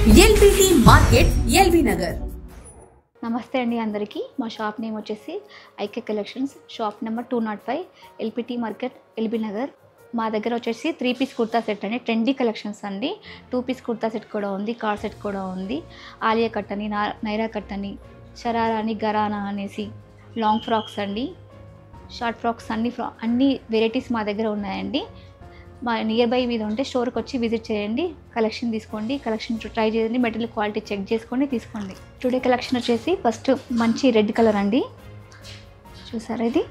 LBT market LB Nagar నమస్తే అండి అందరికీ మా షాప్ నేమ్ వచ్చేసి IK collections shop number two nought five LPT market LB Nagar మా దగ్గర వచ్చేసి త్రీ పీస్ కుర్తా సెట్ అండి ట్రెండీ కలెక్షన్స్ అండి టూ పీస్ కుర్తా సెట్ కూడా ఉంది కార్ సెట్ కూడా ఉంది ఆలియా కట్ అని నా నైరా కట్ అని షరారా అని గరానా అనేసి లాంగ్ ఫ్రాక్స్ అండి షార్ట్ ఫ్రాక్స్ అన్ని ఫ్రా అన్ని వెరైటీస్ మా దగ్గర ఉన్నాయండి మా నియర్ బై మీద ఉంటే స్టోర్కి వచ్చి విజిట్ చేయండి కలెక్షన్ తీసుకోండి కలెక్షన్ ట్రై చేయండి మెటీరియల్ క్వాలిటీ చెక్ చేసుకొని తీసుకోండి టుడే కలెక్షన్ వచ్చేసి ఫస్ట్ మంచి రెడ్ కలర్ అండి చూసారా ఇది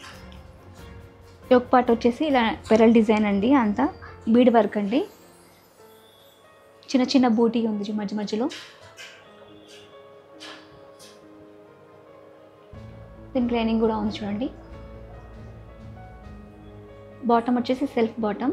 యోక్ పార్ట్ వచ్చేసి ఇలా పెరల్ డిజైన్ అండి అంతా బీడ్ వర్క్ అండి చిన్న చిన్న బూటీ ఉంది చూ- మధ్య మధ్యలో దీనికి లైనింగ్ కూడా ఉంది చూడండి బాటమ్ వచ్చేసి సెల్ఫ్ బాటమ్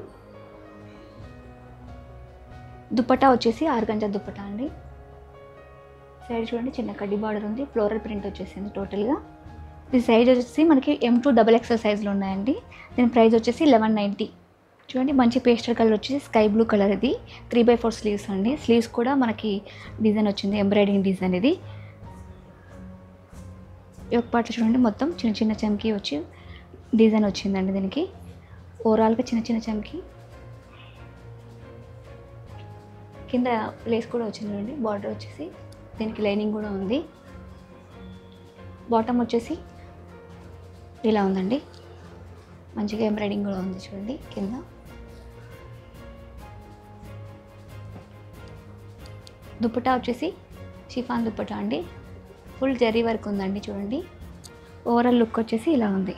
దుపట్టా వచ్చేసి ఆరుగంజా దుపట్టా అండి సైడ్ చూడండి చిన్న కడ్డీ బార్డర్ ఉంది ఫ్లోరల్ ప్రింట్ వచ్చేసింది టోటల్గా ఈ సైజ్ వచ్చేసి మనకి ఎం టూ డబల్ ఎక్సెల్ సైజ్లో ఉన్నాయండి దీని ప్రైస్ వచ్చేసి లెవెన్ నైంటీ చూడండి మంచి పేస్టర్ కలర్ వచ్చేసి స్కై బ్లూ కలర్ ఇది త్రీ బై ఫోర్ స్లీవ్స్ అండి స్లీవ్స్ కూడా మనకి డిజైన్ వచ్చింది ఎంబ్రాయిడింగ్ డిజైన్ ఇది ఈ ఒక పాట చూడండి మొత్తం చిన్న చిన్న చమ్కీ వచ్చి డిజైన్ వచ్చిందండి దీనికి ఓవరాల్గా చిన్న చిన్న చమ్కి కింద లేస్ కూడా వచ్చింది చూడండి బార్డర్ వచ్చేసి దీనికి లైనింగ్ కూడా ఉంది బాటమ్ వచ్చేసి ఇలా ఉందండి మంచిగా ఎంబ్రాయిడింగ్ కూడా ఉంది చూడండి కింద దుప్పటా వచ్చేసి షిఫాన్ దుప్పటా అండి ఫుల్ జరీ వర్క్ ఉందండి చూడండి ఓవరాల్ లుక్ వచ్చేసి ఇలా ఉంది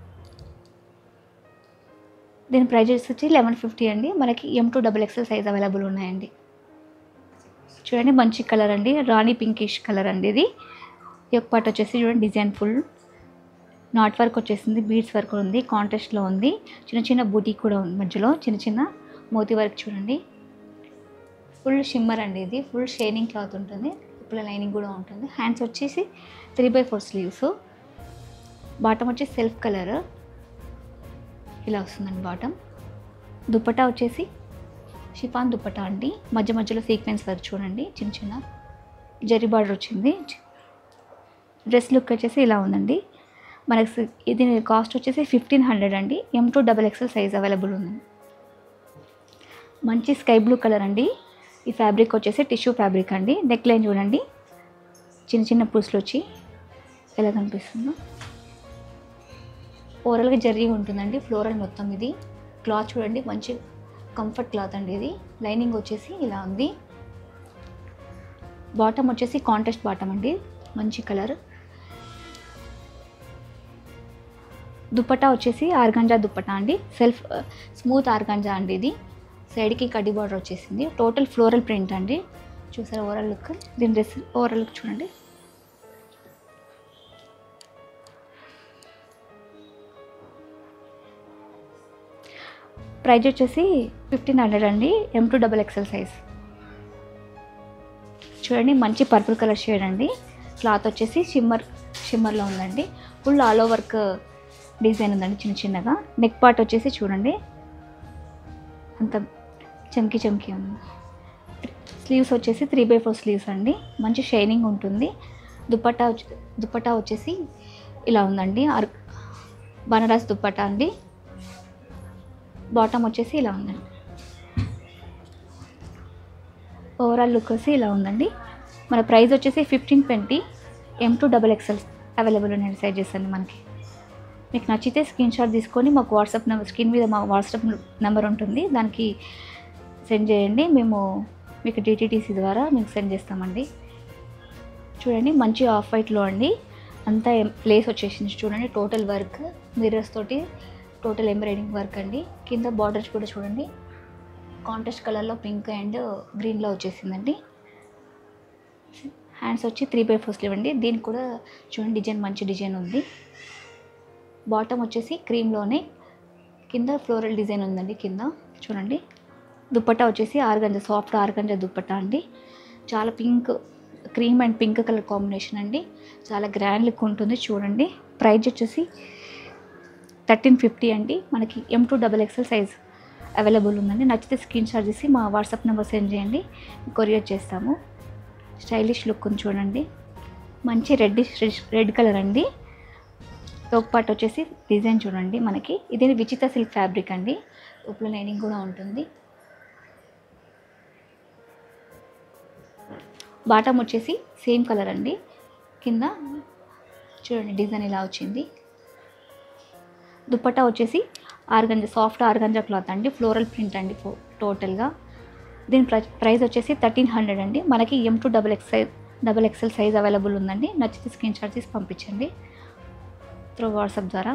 దీని ప్రైజెస్ వచ్చి లెవెన్ ఫిఫ్టీ అండి మనకి M two double XL size available ఉన్నాయండి చూడండి మంచి కలర్ అండి రాణి పింకిష్ కలర్ అండి ఇది ఈ యొక్క పార్ట్ వచ్చేసి చూడండి డిజైన్ ఫుల్ నాట్ వర్క్ వచ్చేసింది బీడ్స్ వర్క్ ఉంది కాంట్రాస్ట్లో ఉంది చిన్న చిన్న బూటీ కూడా ఉంది మధ్యలో చిన్న చిన్న మోతీ వర్క్ చూడండి ఫుల్ షిమ్మర్ అండి ఇది ఫుల్ షైనింగ్ క్లాత్ ఉంటుంది ఇప్పుడు లైనింగ్ కూడా ఉంటుంది హ్యాండ్స్ వచ్చేసి three by four sleeves bottom వచ్చేసి సెల్ఫ్ కలర్ ఇలా వస్తుందండి బాటమ్ దుప్పటా వచ్చేసి షిఫాన్ దుప్పటా అండి మధ్య మధ్యలో సీక్వెన్స్ వర్క్ చూడండి చిన్న చిన్న జరీ బార్డర్ వచ్చింది డ్రెస్ లుక్ వచ్చేసి ఇలా ఉందండి మనకి సి- ఇది కాస్ట్ వచ్చేసి ఫిఫ్టీన్ హండ్రెడ్ అండి M two double XL size available ఉంది మంచి స్కై బ్లూ కలర్ అండి ఈ ఫ్యాబ్రిక్ వచ్చేసి టిష్యూ ఫ్యాబ్రిక్ అండి నెక్ లైన్ చూడండి చిన్న చిన్న పూసలు వచ్చి ఎలా కనిపిస్తుందో ఓవరాల్గా జర్రీ ఉంటుందండి ఫ్లోరల్ మొత్తం ఇది క్లాత్ చూడండి మంచి కంఫర్ట్ క్లాత్ అండి ఇది లైనింగ్ వచ్చేసి ఇలా ఉంది బాటమ్ వచ్చేసి కాంటెస్ట్ బాటమ్ అండి మంచి కలర్ దుప్పటా వచ్చేసి ఆర్గంజా దుప్పటా అండి సెల్ఫ్ స్మూత్ ఆర్గంజా అండి ఇది సైడ్కి కడ్డీ బార్డర్ వచ్చేసింది టోటల్ ఫ్లోరల్ ప్రింట్ అండి చూసారా ఓవరాల్ లుక్ దీని డ్రెస్ ఓవరాల్ లుక్ చూడండి ప్రైజ్ వచ్చేసి ఫిఫ్టీన్ హండ్రెడ్ అండి M two double XL size చూడండి మంచి పర్పుల్ కలర్ షేడ్ అండి క్లాత్ వచ్చేసి షిమ్మర్ షిమ్మర్లో ఉందండి full all over work design ఉందండి చిన్న చిన్నగా నెక్ పార్ట్ వచ్చేసి చూడండి అంత చమ్కి చమ్కి ఉంది స్లీవ్స్ వచ్చేసి త్రీ బై ఫోర్ స్లీవ్స్ అండి మంచి షైనింగ్ ఉంటుంది దుపట్టా వచ్చి దుపట్టా వచ్చేసి ఇలా ఉందండి ఆర్ బనారస్ దుపట్టా అండి బాటమ్ వచ్చేసి ఇలా ఉందండి ఓవరాల్ లుక్ వచ్చి ఇలా ఉందండి మన ప్రైస్ వచ్చేసి fifteen twenty M two double XL available ఉన్నాయి సైజెస్ అండి మనకి మీకు నచ్చితే స్క్రీన్ షాట్ తీసుకొని మాకు వాట్సాప్ నెంబర్ స్క్రీన్ మీద మా వాట్సాప్ నెంబర్ ఉంటుంది దానికి సెండ్ చేయండి మేము మీకు డిటీటీసీ ద్వారా మీకు సెండ్ చేస్తామండి చూడండి మంచి ఆఫ్ వైట్లో అండి అంతా ప్లేస్ వచ్చేసింది చూడండి టోటల్ వర్క్ మిర్రర్స్ తోటి టోటల్ ఎంబ్రాయిడింగ్ వర్క్ అండి కింద బార్డర్స్ కూడా చూడండి కాంట్రాస్ట్ కలర్లో పింక్ అండ్ గ్రీన్లో వచ్చేసిందండి హ్యాండ్స్ వచ్చి త్రీ బై ఫోర్ స్లీవ్ అండి దీనికి కూడా చూడండి డిజైన్ మంచి డిజైన్ ఉంది బాటమ్ వచ్చేసి క్రీమ్లోనే కింద ఫ్లోరల్ డిజైన్ ఉందండి కింద చూడండి దుప్పట్టా వచ్చేసి ఆర్గంజా సాఫ్ట్ ఆర్గంజా దుప్పట్టా అండి చాలా pink cream and pink colour combination అండి చాలా గ్రాండ్ లుక్ ఉంటుంది చూడండి ప్రైస్ వచ్చేసి థర్టీన్ ఫిఫ్టీ అండి మనకి M two double XL size available ఉందండి నచ్చితే స్క్రీన్ షాట్ చేసి మా వాట్సాప్ నెంబర్ సెండ్ చేయండి కొరియర్ చేస్తాము స్టైలిష్ లుక్ ఉంది చూడండి మంచి రెడ్ రెడ్ కలర్ అండి యోక్ పార్ట్ వచ్చేసి డిజైన్ చూడండి మనకి ఇది విచిత్ర సిల్క్ ఫ్యాబ్రిక్ అండి లోపల లైనింగ్ కూడా ఉంటుంది బాటమ్ వచ్చేసి సేమ్ కలర్ అండి కింద చూడండి డిజైన్ ఇలా వచ్చింది దుప్పట్టా వచ్చేసి ఆర్గంజా సాఫ్ట్ ఆర్గంజా క్లాత్ అండి ఫ్లోరల్ ప్రింట్ అండి ఫో- టోటల్గా దీని ప్ర- ప్రైస్ వచ్చేసి థర్టీన్ హండ్రెడ్ అండి మనకి M two double X size double XL size available ఉందండి నచ్చితే స్క్రీన్ షాట్ తీసి పంపించండి త్రూ వాట్సాప్ ద్వారా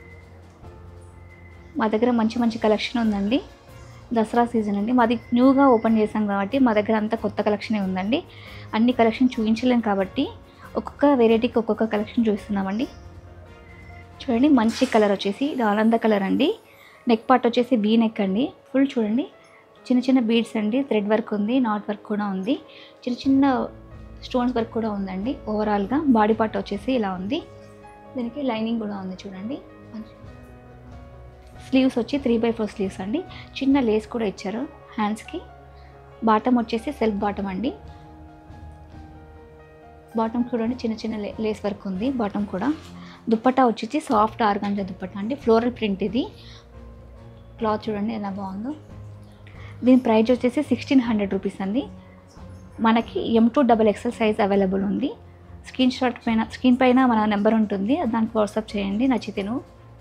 మా దగ్గర మంచి మంచి కలెక్షన్ ఉందండి దసరా సీజన్ అండి మాది న్యూగా ఓపెన్ చేసాం కాబట్టి మా దగ్గర అంతా కొత్త కలెక్షనే ఉందండి అన్ని కలెక్షన్ చూపించలేం కాబట్టి ఒక్కొక్క వెరైటీకి ఒక్కొక్క కలెక్షన్ చూపిస్తున్నామండి చూడండి మంచి కలర్ వచ్చేసి ఇది ఆనంద కలర్ అండి నెక్ పార్ట్ వచ్చేసి వీ నెక్ అండి ఫుల్ చూడండి చిన్న చిన్న బీడ్స్ అండి థ్రెడ్ వర్క్ ఉంది నాట్ వర్క్ కూడా ఉంది చిన్న చిన్న స్టోన్స్ వర్క్ కూడా ఉందండి ఓవరాల్గా బాడీ పార్ట్ వచ్చేసి ఇలా ఉంది దీనికి లైనింగ్ కూడా ఉంది చూడండి స్లీవ్స్ వచ్చి త్రీ బై ఫోర్ స్లీవ్స్ అండి చిన్న లేస్ కూడా ఇచ్చారు హ్యాండ్స్కి బాటమ్ వచ్చేసి సెల్ఫ్ బాటమ్ అండి బాటమ్ చూడండి చిన్న చిన్న లే- లేస్ వర్క్ ఉంది బాటమ్ కూడా దుప్పట్టా వచ్చేసి సాఫ్ట్ ఆర్గాంజా దుప్పట్టా అండి ఫ్లోరల్ ప్రింట్ ఇది క్లాత్ చూడండి ఎలా బాగుందో దీని ప్రైస్ వచ్చేసి సిక్స్టీన్ హండ్రెడ్ రూపీస్ అండి మనకి M two double XL size available ఉంది స్క్రీన్ షాట్ పైన స్క్రీన్ పైన మన నెంబర్ ఉంటుంది దానికి వాట్సాప్ చేయండి నచ్చితేను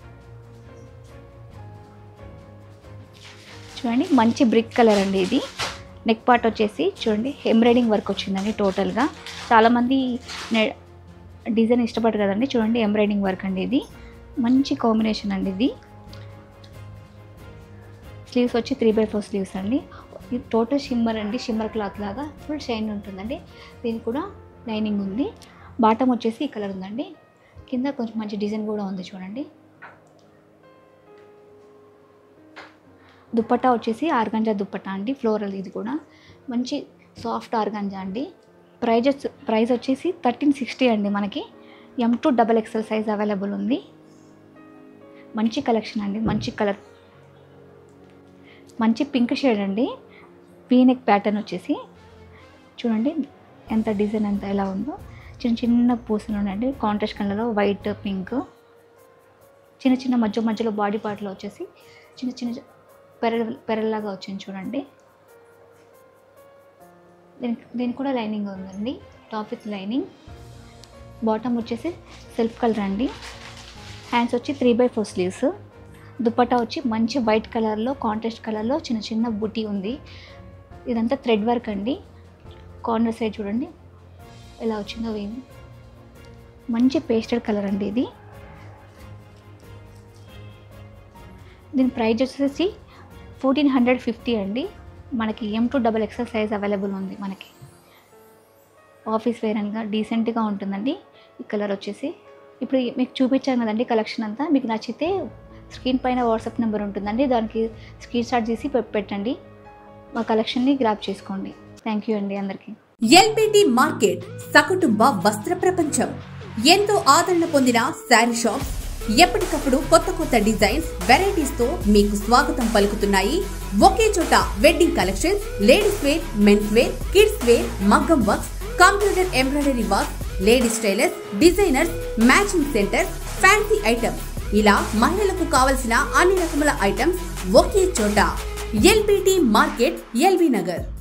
చూడండి మంచి బ్రిక్ కలర్ అండి ఇది నెక్ పార్ట్ వచ్చేసి చూడండి ఎంబ్రాయిడింగ్ వర్క్ వచ్చిందండి టోటల్గా చాలామంది నె- డిజైన్ ఇష్టపడరు కదండి చూడండి ఎంబ్రాయిడింగ్ వర్క్ అండి ఇది మంచి కాంబినేషన్ అండి ఇది స్లీవ్స్ వచ్చి త్రీ బై ఫోర్ స్లీవ్స్ అండి ఇది టోటల్ షిమ్మర్ అండి షిమ్మర్ క్లాత్ లాగా ఫుల్ షైన్ ఉంటుందండి దీనికి కూడా లైనింగ్ ఉంది బాటమ్ వచ్చేసి ఈ కలర్ ఉందండి కింద కొంచెం మంచి డిజైన్ కూడా ఉంది చూడండి దుప్పట్టా వచ్చేసి ఆర్గంజా దుప్పట్టా అండి ఫ్లోరల్ ఇది కూడా మంచి సాఫ్ట్ ఆర్గంజా అండి ప్రైజెస్ ప్రైస్ వచ్చేసి థర్టీన్ సిక్స్టీ అండి మనకి M two double XL size available ఉంది మంచి కలెక్షన్ అండి మంచి కలర్ మంచి పింక్ షేడ్ అండి వీనెక్ ప్యాటర్న్ వచ్చేసి చూడండి ఎంత డిజైన్ ఎంత ఎలా ఉందో చిన్న చిన్న పూసలు ఉన్నాయండి కాంట్రాస్ట్ కలర్లో వైట్ పింక్ చిన్న చిన్న మధ్య మధ్యలో బాడీ పార్ట్లో వచ్చేసి చిన్న చిన్న పెరల్ పెరల్లాగా వచ్చింది చూడండి దీనికి దీనికి కూడా లైనింగ్ ఉందండి టాప్ విత్ లైనింగ్ బాటమ్ వచ్చేసి సెల్ఫ్ కలర్ అండి హ్యాండ్స్ వచ్చి three by four sleeves dupatta వచ్చి మంచి వైట్ కలర్లో కాంట్రాస్ట్ కలర్లో చిన్న చిన్న బుటీ ఉంది ఇదంతా థ్రెడ్ వర్క్ అండి కార్నర్ సైడ్ చూడండి ఎలా వచ్చిందో వేవి మంచి పేస్టల్ కలర్ అండి ఇది దీని ప్రైస్ వచ్చేసి ఫోర్టీన్ హండ్రెడ్ ఫిఫ్టీ అండి మనకి M two double XL size available ఉంది మనకి ఆఫీస్ వేర్ అనగా డీసెంట్గా ఉంటుందండి ఈ కలర్ వచ్చేసి ఇప్పుడు మీకు చూపించాను కదండి కలెక్షన్ అంతా మీకు నచ్చితే స్క్రీన్ పైన వాట్సాప్ నెంబర్ ఉంటుందండి దానికి స్క్రీన్ షాట్ చేసి పె- పెట్టండి మా కలెక్షన్ని గ్రాప్ చేసుకోండి థ్యాంక్ యూ అండి అందరికీ ఎల్పిటి మార్కెట్ సకుటుంబ వస్త్ర ప్రపంచం ఎంతో ఆదరణ పొందిన శారీ షాప్ ఎప్పటికప్పుడు కొత్త కొత్త డిజైన్స్ వెరైటీస్ తో మీకు స్వాగతం పలుకుతున్నాయి ఒకే చోట wedding collections ladies wear men's wear kids wear మగ్గం works computer embroidery work ladies tailors designers matching centre fancy items ఇలా మహిళలకు కావలసిన అన్ని రకముల ఐటమ్స్ ఒకే చోట ఎల్పిటి మార్కెట్ ఎల్బీ నగర్